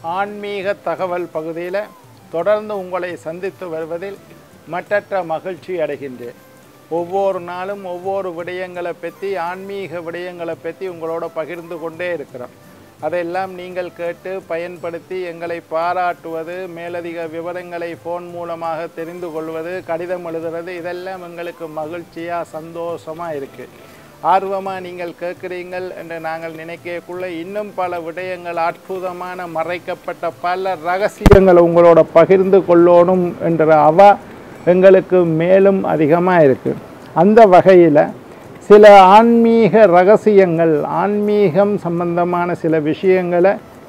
ஆன்மீக தகவல் பகுதியில் தொடர்ந்து உங்களை சந்தித்து வருவதில் மட்டற்ற மகிழ்ச்சி அடைகின்றேன் ஒவ்வொரு நாளும் ஒவ்வொரு விடயங்களை பற்றி ஆன்மீக விடயங்களை பற்றி உங்களோட பகிர்ந்து கொண்டே இருக்கிறோம் அதையெல்லாம் நீங்கள் கேட்டு பயன்படுத்தி எங்களை பாராட்டுவது மேலதிக விவரங்களை ஃபோன் மூலமாக தெரிந்து கொள்வது கடிதம் எழுதுறது இதெல்லாம் எங்களுக்கு மகிழ்ச்சியாக சந்தோஷமாக இருக்குது ஆர்வமாக நீங்கள் கேட்குறீங்கள் என்று நாங்கள் நினைக்கக்குள்ள இன்னும் பல விடயங்கள் அற்புதமான மறைக்கப்பட்ட பல ரகசியங்களை உங்களோட பகிர்ந்து கொள்ளணும் என்ற அவா எங்களுக்கு மேலும் அதிகமாக இருக்குது அந்த வகையில் சில ஆன்மீக ரகசியங்கள் ஆன்மீகம் சம்பந்தமான சில விஷயங்களை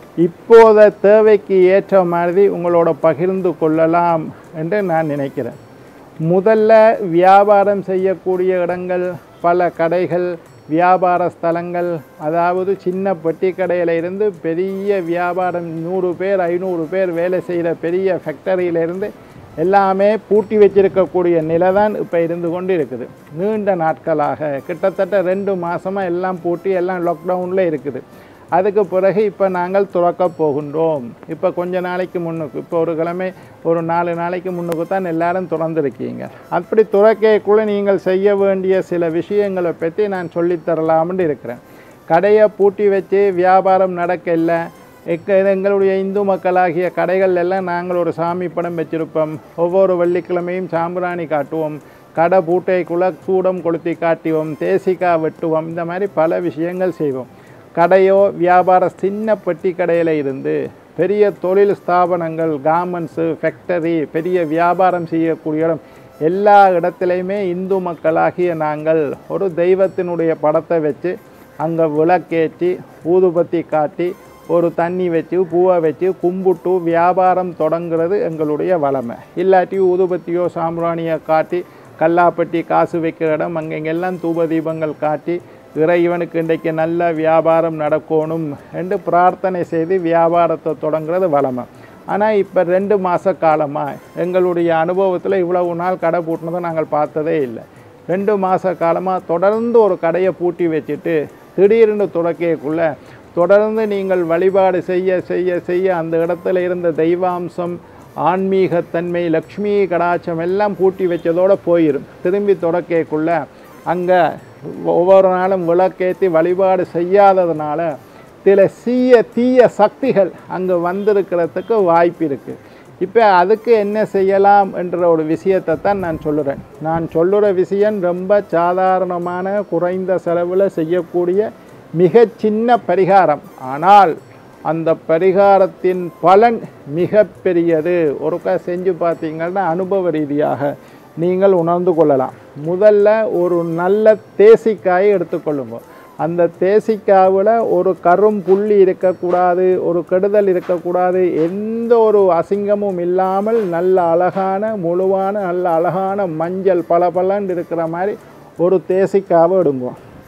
இப்போத தேவைக்கு ஏற்ற மாதிரி உங்களோட பகிர்ந்து கொள்ளலாம் என்று நான் நினைக்கிறேன் முதல்ல வியாபாரம் செய்யக்கூடிய இடங்கள் பல கடைகள் வியாபார ஸ்தலங்கள் அதாவது சின்ன பெட்டி கடையில இருந்து பெரிய வியாபாரம் நூறு பேர் ஐநூறு பேர் வேலை செய்கிற பெரிய ஃபேக்டரியிலேருந்து எல்லாமே பூட்டி வச்சிருக்கக்கூடிய நிலை தான் இப்போ இருந்து கொண்டு இருக்குது நீண்ட நாட்களாக கிட்டத்தட்ட ரெண்டு மாதமாக எல்லாம் பூட்டி எல்லாம் லாக்டவுனில் இருக்குது அதுக்கு பிறகு இப்போ நாங்கள் துறக்க போகின்றோம் இப்போ கொஞ்ச நாளைக்கு முன்னுக்கு இப்போ ஒரு கிழமை ஒரு நாலு நாளைக்கு முன்னுக்கு தான் எல்லாரும் திறந்துருக்கீங்க அப்படி துறக்கைக்குள்ளே நீங்கள் செய்ய வேண்டிய சில விஷயங்களை பற்றி நான் சொல்லித்தரலாம்னு இருக்கிறேன் கடையை பூட்டி வச்சு வியாபாரம் நடக்கல எக்க எங்களுடைய இந்து மக்களாகிய கடைகள் எல்லாம் நாங்கள் ஒரு சாமி படம் வச்சிருப்போம் ஒவ்வொரு வெள்ளிக்கிழமையும் சாம்பிராணி காட்டுவோம் கடை பூட்டைக்குள்ளே சூடம் கொளுத்தி காட்டுவோம் தேசிக்காய் வெட்டுவோம் இந்த மாதிரி பல விஷயங்கள் செய்வோம் கடையோ வியாபார சின்ன பெட்டி கடையில் இருந்து பெரிய தொழில் ஸ்தாபனங்கள் கார்மெண்ட்ஸு ஃபேக்டரி பெரிய வியாபாரம் செய்யக்கூடிய இடம் எல்லா இடத்துலையுமே இந்து மக்களாகிய நாங்கள் ஒரு தெய்வத்தினுடைய படத்தை வச்சு அங்கே விளக்கேற்றி ஊதுபத்தி காட்டி ஒரு தண்ணி வச்சு பூவை வச்சு கும்பிட்டு வியாபாரம் தொடங்குறது எங்களுடைய வளமை இல்லாட்டி ஊதுபத்தியோ சாம்பிராணியை காட்டி கல்லாப்பட்டி காசு வைக்கிற இடம் அங்கெங்கெல்லாம் தூப தீபங்கள் காட்டி இறைவனுக்கு இன்றைக்கு நல்ல வியாபாரம் நடக்கணும் என்று பிரார்த்தனை செய்து வியாபாரத்தை தொடங்குறது வளமை ஆனால் இப்போ ரெண்டு மாத காலமாக எங்களுடைய அனுபவத்தில் இவ்வளவு நாள் கடை பூட்டினதை நாங்கள் பார்த்ததே இல்லை ரெண்டு மாத காலமாக தொடர்ந்து ஒரு கடையை பூட்டி வச்சுட்டு திடீர்னு துறக்கைக்குள்ளே தொடர்ந்து நீங்கள் வழிபாடு செய்ய செய்ய செய்ய அந்த இடத்துல இருந்த தெய்வாம்சம் ஆன்மீகத்தன்மை லக்ஷ்மி கடாட்சம் எல்லாம் பூட்டி வச்சதோடு போயிடும் திரும்பி தொடக்கைக்குள்ள அங்கே ஒவ்வொரு நாளும் விளக்கேற்றி வழிபாடு செய்யாததுனால சில சீய தீய சக்திகள் அங்கே வந்திருக்கிறதுக்கு வாய்ப்பு இருக்குது இப்போ அதுக்கு என்ன செய்யலாம் என்ற ஒரு விஷயத்தை தான் நான் சொல்லுறேன் நான் சொல்லுற விஷயம் ரொம்ப சாதாரணமான குறைந்த செலவில் செய்யக்கூடிய மிக சின்ன பரிகாரம் ஆனால் அந்த பரிகாரத்தின் பலன் மிக பெரியது ஒருக்கா செஞ்சு பார்த்தீங்கன்னா அனுபவ ரீதியாக நீங்கள் உணர்ந்து கொள்ளலாம் முதல்ல ஒரு நல்ல தேசிக்காயை எடுத்துக்கொள்ளுங்க அந்த தேசிக்காவில் ஒரு கரும் புள்ளி இருக்கக்கூடாது ஒரு கெடுதல் இருக்கக்கூடாது எந்த ஒரு அசிங்கமும் இல்லாமல் நல்ல அழகான முழுவான நல்ல அழகான மஞ்சள் பளபளன்னு இருக்கிற மாதிரி ஒரு தேசிக்காவை எடுங்க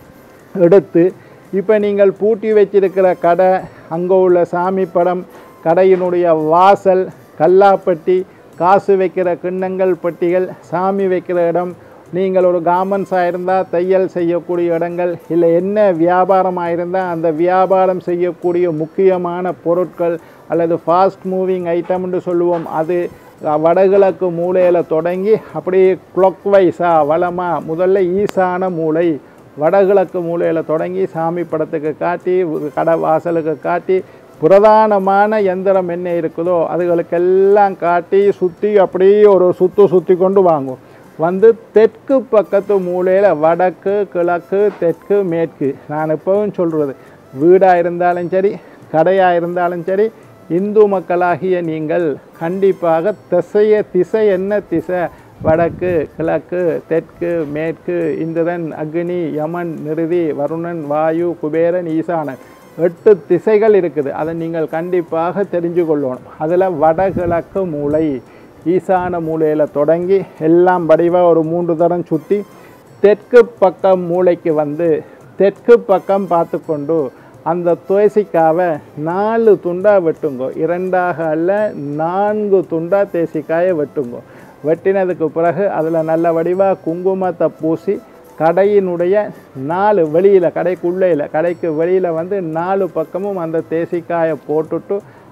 எடுத்து இப்போ நீங்கள் பூட்டி வச்சிருக்கிற கடை அங்கே உள்ள சாமி படம் கடையினுடைய வாசல் கல்லாப்பட்டி காசு வைக்கிற கிண்ணங்கள் பெட்டிகள் சாமி வைக்கிற இடம் நீங்கள் ஒரு கார்மெண்ட்ஸாக இருந்தால் தையல் செய்யக்கூடிய இடங்கள் இல்லை என்ன வியாபாரமாக இருந்தால் அந்த வியாபாரம் செய்யக்கூடிய முக்கியமான பொருட்கள் அல்லது ஃபாஸ்ட் மூவிங் ஐட்டம்னு சொல்லுவோம் அது வடகிழக்கு மூலையில் தொடங்கி அப்படியே கிளாக் வைஸாக வளமாக முதல்ல ஈசான மூளை வடகிழக்கு மூலையில் தொடங்கி சாமி படத்துக்கு காட்டி கடை வாசலுக்கு காட்டி பிரதானமான எந்திரம் என்ன இருக்குதோ அதுகளுக்கெல்லாம் காட்டி சுற்றி அப்படியே ஒரு சுற்று சுற்றி கொண்டு வாங்கும் வந்து தெற்கு பக்கத்து மூலையில் வடக்கு கிழக்கு தெற்கு மேற்கு நான் எப்பவும் சொல்கிறது வீடாக இருந்தாலும் சரி கடையாக இருந்தாலும் சரி இந்து மக்களாகிய நீங்கள் கண்டிப்பாக திசைய திசை என்ன திசை வடக்கு கிழக்கு தெற்கு மேற்கு இந்திரன் அக்னி யமன் நிருதி வருணன் வாயு குபேரன் ஈசானன் எட்டு திசைகள் இருக்குது அதை நீங்கள் கண்டிப்பாக தெரிஞ்சு கொள்ளணும் அதில் வடகிழக்கு மூலை ஈசான மூலையில் தொடங்கி எல்லாம் வடிவாக ஒரு மூன்று தரம் சுற்றி தெற்கு பக்கம் மூளைக்கு வந்து தெற்கு பக்கம் பார்த்து கொண்டு அந்த துளசிக்காவை நாலு துண்டாக வெட்டுங்கோ இரண்டாக அல்ல நான்கு துண்டாக தேசிக்காயை வெட்டுங்கோ வெட்டினதுக்கு பிறகு அதில் நல்ல வடிவாக குங்குமத்தை பூசி கடையினுடைய நாலு வெளியில் கடைக்குள்ளே இல்லை கடைக்கு வெளியில் வந்து நாலு பக்கமும் அந்த தேசிக்காயை போட்டுட்டு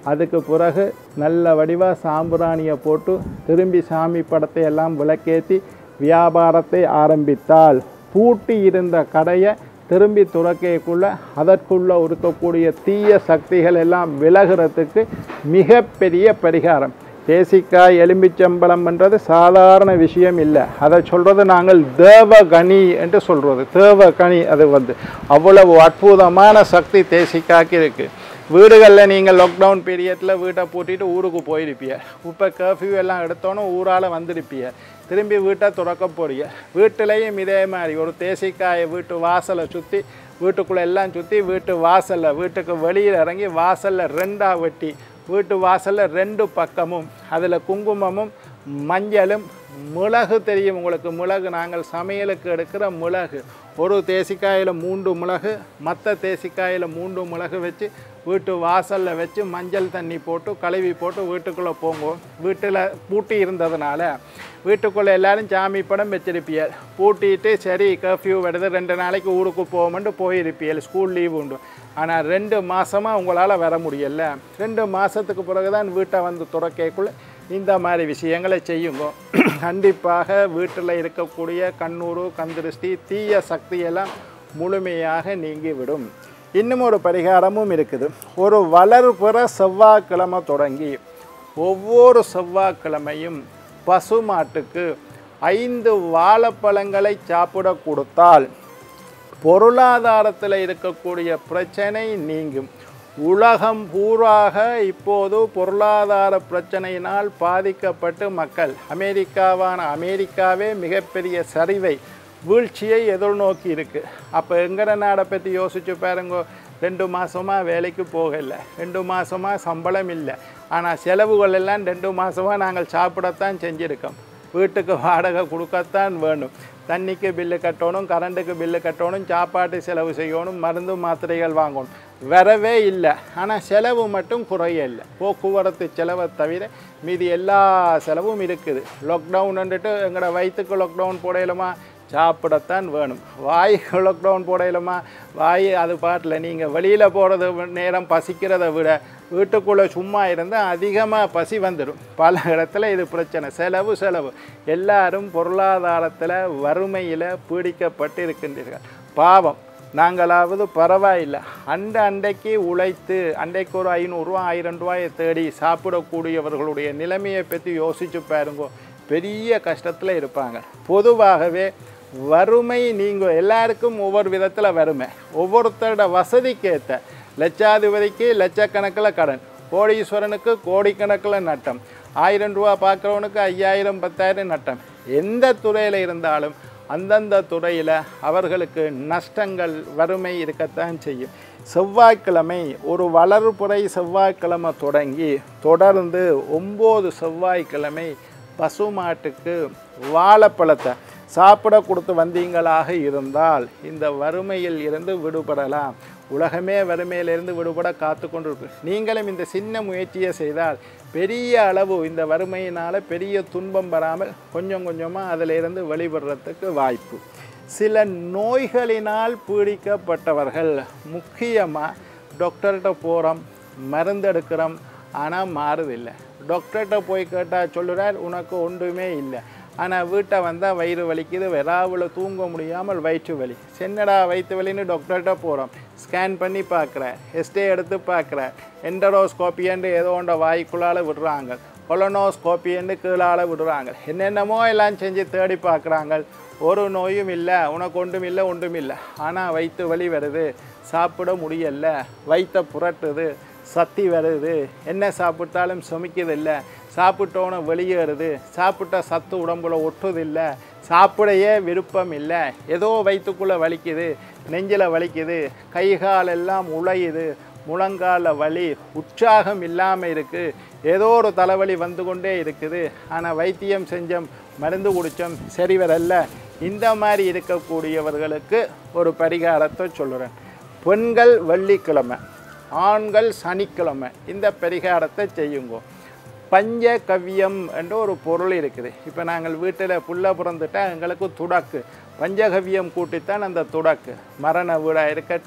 அதுக்கு பிறகு நல்ல வடிவாக சாம்பிராணியை போட்டு திரும்பி சாமி படத்தை எல்லாம் விளக்கேற்றி வியாபாரத்தை ஆரம்பித்தால் பூட்டி இருந்த கடையை திரும்பி துறக்கைக்குள்ள அதற்குள்ள இருக்கக்கூடிய தீய சக்திகள் எல்லாம் விலகிறதுக்கு மிகப்பெரிய பரிகாரம் தேசிக்காய் எலும்பிச்சம்பழம்ன்றது சாதாரண விஷயம் இல்லை அதை சொல்கிறது நாங்கள் தேவகனி என்று சொல்கிறது தேவகனி அது வந்து அவ்வளவு அற்புதமான சக்தி தேசிக்காய்க்கு இருக்குது வீடுகளில் நீங்கள் லாக்டவுன் பீரியடில் வீட்டை பூட்டிட்டு ஊருக்கு போயிருப்பீங்க இப்போ கர்ஃப்யூ எல்லாம் எடுத்தோன்னே ஊரால் வந்திருப்பீங்க திரும்பி வீட்டை துறக்க போறீங்க வீட்டிலையும் இதே மாதிரி ஒரு தேசிக்காயை வீட்டு வாசலை சுற்றி வீட்டுக்குள்ளே எல்லாம் சுற்றி வீட்டு வாசலில் வீட்டுக்கு வெளியில் இறங்கி வாசலில் ரெண்டாக வெட்டி வீட்டு வாசலில் ரெண்டு பக்கமும் அதில் குங்குமமும் மஞ்சளும் மிளகு தெரியும் உங்களுக்கு மிளகு நாங்கள் சமையலுக்கு எடுக்கிற மிளகு ஒரு தேசிக்காயில் மூன்று மிளகு மற்ற தேசிக்காயில் மூன்று மிளகு வச்சு வீட்டு வாசலில் வச்சு மஞ்சள் தண்ணி போட்டு கழுவி போட்டு வீட்டுக்குள்ளே போங்க வீட்டில் பூட்டி இருந்ததுனால வீட்டுக்குள்ளே எல்லாரும் சாமி படம் வச்சிருப்பியல் பூட்டிட்டு சரி கர்ஃப்யூ வருது ரெண்டு நாளைக்கு ஊருக்கு போவோம்னு போயிருப்பியல் ஸ்கூல் லீவு உண்டு ஆனால் ரெண்டு மாதமாக உங்களால் வர முடியல ரெண்டு மாதத்துக்கு பிறகு தான் வீட்டை வந்து துறக்கைக்குள்ளே இந்த மாதிரி விஷயங்களை செய்யுங்க கண்டிப்பாக வீட்டில் இருக்கக்கூடிய கண்ணூறு கந்திருஷ்டி தீய சக்தியெல்லாம் முழுமையாக நீங்கிவிடும் இன்னும் ஒரு பரிகாரமும் இருக்குது ஒரு வளர்புற செவ்வாய்க்கிழமை தொடங்கி ஒவ்வொரு செவ்வாய்க்கிழமையும் பசுமாட்டுக்கு ஐந்து வாழைப்பழங்களை சாப்பிட கொடுத்தால் பொருளாதாரத்தில் இருக்கக்கூடிய பிரச்சனை நீங்கும் உலகம் பூராக இப்போது பொருளாதார பிரச்சனையினால் பாதிக்கப்பட்டு மக்கள் அமெரிக்காவான அமெரிக்காவே மிகப்பெரிய சரிவை வீழ்ச்சியை எதிர்நோக்கி இருக்கு அப்போ எங்கட நாடை பற்றி யோசிச்சு பாருங்க ரெண்டு மாதமாக வேலைக்கு போகலை ரெண்டு மாதமாக சம்பளம் இல்லை ஆனால் செலவுகள் எல்லாம் ரெண்டு மாதமாக நாங்கள் சாப்பிடத்தான் செஞ்சுருக்கோம் வீட்டுக்கு வாடகை கொடுக்கத்தான் வேணும் தண்ணிக்கு பில்லு கட்டணும் கரண்ட்டுக்கு பில்லு கட்டணும் சாப்பாட்டு செலவு செய்யணும் மருந்து மாத்திரைகள் வாங்கணும் வரவே இல்லை ஆனால் செலவு மட்டும் குறைய இல்லை போக்குவரத்து செலவை தவிர மீதி எல்லா செலவும் இருக்குது லாக்டவுன்ன்ட்டு எங்களோட வயிற்றுக்கு லாக்டவுன் போடையிலுமா சாப்பிடத்தான் வேணும் வாய்க்கு லாக்டவுன் போடையிலுமா வாய் அது பாட்டில் நீங்கள் வெளியில் போகிறது நேரம் பசிக்கிறதை விட வீட்டுக்குள்ளே சும்மா இருந்தால் அதிகமாக பசி வந்துடும் பல இடத்துல இது பிரச்சனை செலவு செலவு எல்லாரும் பொருளாதாரத்தில் வறுமையில் பீடிக்கப்பட்டு இருக்கின்றீர்கள் பாவம் நாங்களாவது பரவாயில்லை அண்ட அண்டைக்கு உழைத்து அண்டைக்கு ஒரு ஐநூறுரூவா ஆயிரம் ரூபாயை தேடி சாப்பிடக்கூடியவர்களுடைய நிலைமையை பற்றி யோசிச்சு பாருங்க பெரிய கஷ்டத்தில் இருப்பாங்க பொதுவாகவே வறுமை நீங்கள் எல்லாருக்கும் ஒவ்வொரு விதத்தில் வறுமை ஒவ்வொருத்தரோட வசதிக்கேற்ற லட்சாதிபதிக்கு லட்சக்கணக்கில் கடன் கோடீஸ்வரனுக்கு கோடிக்கணக்கில் நட்டம் ஆயிரம் ரூபா பார்க்குறவனுக்கு ஐயாயிரம் பத்தாயிரம் நட்டம் எந்த துறையில் இருந்தாலும் அந்தந்த துறையில் அவர்களுக்கு நஷ்டங்கள் வறுமை இருக்கத்தான் செய்யும் செவ்வாய்க்கிழமை ஒரு வளர்புறை செவ்வாய்க்கிழமை தொடங்கி தொடர்ந்து ஒம்பது செவ்வாய்க்கிழமை பசுமாட்டுக்கு வாழைப்பழத்தை சாப்பிட கொடுத்து வந்தீங்களாக இருந்தால் இந்த வறுமையில் இருந்து விடுபடலாம் உலகமே வறுமையிலிருந்து விடுபட காத்து கொண்டிருக்கு நீங்களும் இந்த சின்ன முயற்சியை செய்தால் பெரிய அளவு இந்த வறுமையினால் பெரிய துன்பம் வராமல் கொஞ்சம் கொஞ்சமாக அதிலிருந்து வெளிப்படுறதுக்கு வாய்ப்பு சில நோய்களினால் பீடிக்கப்பட்டவர்கள் முக்கியமாக டாக்டர்கிட்ட போகிறோம் மருந்து எடுக்கிறோம் ஆனால் மாறுதில்லை டாக்டர்கிட்ட போய் கேட்டால் சொல்லுறார் உனக்கு ஒன்றுமே இல்லை ஆனால் வீட்டை வந்தால் வயிறு வலிக்குது வெறாவில் தூங்க முடியாமல் வயிற்று வலி சென்னடா வயிற்று வலின்னு டாக்டர்கிட்ட போகிறோம் ஸ்கேன் பண்ணி பார்க்குறேன் எஸ்டே எடுத்து பார்க்குறேன் எண்டரோஸ்கோப்பியன்று ஏதோ ஒன்றை வாய்க்குள்ளால் விடுறாங்க கொலனோஸ்கோப்பியன்னு கீழால் விடுறாங்க என்னென்னமோ எல்லாம் செஞ்சு தேடி பார்க்குறாங்க ஒரு நோயும் இல்லை உனக்கு ஒன்றும் இல்லை ஒன்றும் இல்லை ஆனால் வயிற்று வலி வருது சாப்பிட முடியல வயிற்றை புரட்டுது சத்தி வருது என்ன சாப்பிட்டாலும் சுமிக்குதில்லை சாப்பிட்டோன்னு வெளியேறுது சாப்பிட்ட சத்து உடம்புல ஒட்டுதில்லை சாப்பிடையே விருப்பம் இல்லை ஏதோ வயிற்றுக்குள்ளே வலிக்குது நெஞ்சில் வலிக்குது கை கால் எல்லாம் உழையுது முழங்கால வலி உற்சாகம் இல்லாமல் இருக்குது ஏதோ ஒரு தலைவலி வந்து கொண்டே இருக்குது ஆனால் வைத்தியம் செஞ்சோம் மருந்து குடித்தோம் சரி வரல இந்த மாதிரி இருக்கக்கூடியவர்களுக்கு ஒரு பரிகாரத்தை சொல்லுறேன் பெண்கள் வெள்ளிக்கிழமை ஆண்கள் சனிக்கிழமை இந்த பரிகாரத்தை செய்யுங்க பஞ்சகவ்யம் என்ற ஒரு பொருள் இருக்குது இப்போ நாங்கள் வீட்டில் புள்ள பிறந்துட்டா எங்களுக்கு துடக்கு பஞ்சகவ்யம் கூட்டித்தான் அந்த துடக்கு மரண வீடாக இருக்கட்டும்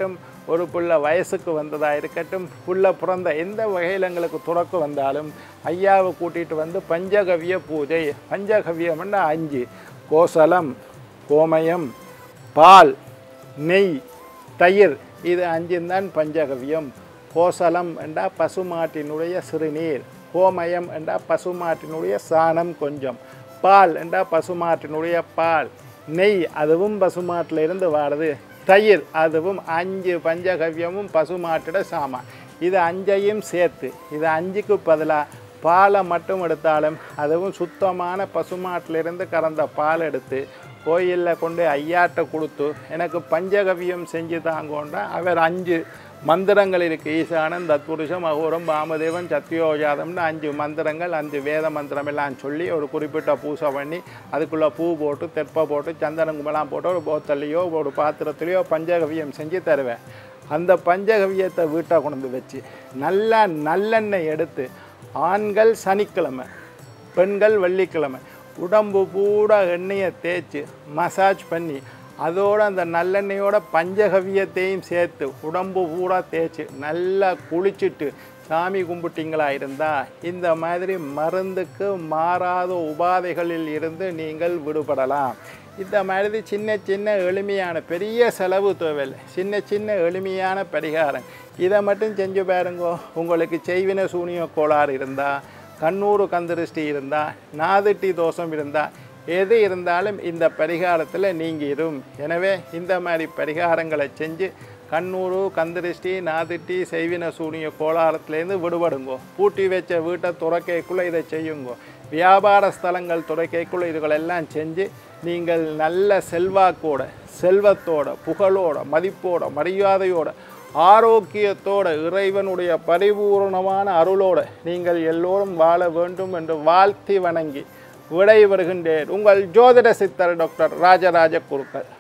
ஒரு புள்ள வயசுக்கு வந்ததாக இருக்கட்டும் புள்ள பிறந்த எந்த வகையில் எங்களுக்கு துறக்கு வந்தாலும் ஐயாவை கூட்டிகிட்டு வந்து பஞ்சகவிய பூஜை பஞ்சகவியம்னா அஞ்சு கோசலம் கோமயம் பால் நெய் தயிர் இது அஞ்சும் தான் பஞ்சகவியம் கோசலம் என்றா பசுமாட்டினுடைய சிறுநீர் கோமயம் என்றா பசுமாட்டினுடைய சாணம் கொஞ்சம் பால் என்றா பசுமாட்டினுடைய பால் நெய் அதுவும் பசுமாட்டில் இருந்து வாடுது தயிர் அதுவும் அஞ்சு பஞ்சகவ்யமும் பசுமாட்டிட சாமான் இது அஞ்சையும் சேர்த்து இது அஞ்சுக்கு பதிலாக பாலை மட்டும் எடுத்தாலும் அதுவும் சுத்தமான பசுமாட்டிலிருந்து கறந்த பால் எடுத்து கோயிலில் கொண்டு ஐயாட்ட கொடுத்து எனக்கு பஞ்சகவியம் செஞ்சு தாங்கோண்டா அவர் அஞ்சு மந்திரங்கள் இருக்குது ஈசானன் தத்புருஷம் அகோரம் பாமதேவன் சத்யோஜாதம்னு அஞ்சு மந்திரங்கள் அஞ்சு வேத மந்திரம் எல்லாம் சொல்லி ஒரு குறிப்பிட்ட பூசை பண்ணி அதுக்குள்ளே பூ போட்டு தெப்பை போட்டு சந்தனம் கும்பலாம் போட்டு ஒரு போத்தல்லையோ ஒரு பாத்திரத்துலையோ பஞ்சகவியம் செஞ்சு தருவேன் அந்த பஞ்சகவியத்தை வீட்டை கொண்டு வந்து வச்சு நல்லா நல்லெண்ணெய் எடுத்து ஆண்கள் சனிக்கிழமை பெண்கள் வெள்ளிக்கிழமை உடம்பு பூரா எண்ணெயை தேய்ச்சி மசாஜ் பண்ணி அதோட அந்த நல்லெண்ணெயோட பஞ்சகவியத்தையும் சேர்த்து உடம்பு பூரா தேய்ச்சி நல்லா குளிச்சுட்டு சாமி கும்பிட்டீங்களா இருந்தால் இந்த மாதிரி மருந்துக்கு மாறாத உபாதைகளில் இருந்து நீங்கள் விடுபடலாம் இந்த மாதிரி சின்ன சின்ன எளிமையான பெரிய செலவு தேவையில்லை சின்ன சின்ன எளிமையான பரிகாரம் இதை மட்டும் செஞ்சு பாருங்கோ உங்களுக்கு செய்வின சூனிய கோளாறு இருந்தால் கண்ணூறு கந்திருஷ்டி இருந்தால் நாதிட்டி தோஷம் இருந்தால் எது இருந்தாலும் இந்த பரிகாரத்தில் நீங்கிடும் எனவே இந்த மாதிரி பரிகாரங்களை செஞ்சு கண்ணூறு கந்திருஷ்டி நாதிட்டி செய்வின சூனிய கோளாரத்துலேருந்து விடுபடுங்கோ பூட்டி வச்ச வீட்டை துறக்கைக்குள்ளே இதை செய்யுங்கோ வியாபார ஸ்தலங்கள் துறக்கைக்குள்ளே இதுகளெல்லாம் செஞ்சு நீங்கள் நல்ல செல்வாக்கோட செல்வத்தோட புகழோட மதிப்போட மரியாதையோட ஆரோக்கியத்தோட இறைவனுடைய பரிபூர்ணமான அருளோட நீங்கள் எல்லோரும் வாழ வேண்டும் என்று வாழ்த்தி வணங்கி விடை வருகின்றேன் உங்கள் ஜோதிட சித்தர் டாக்டர் ராஜராஜ குருக்கள்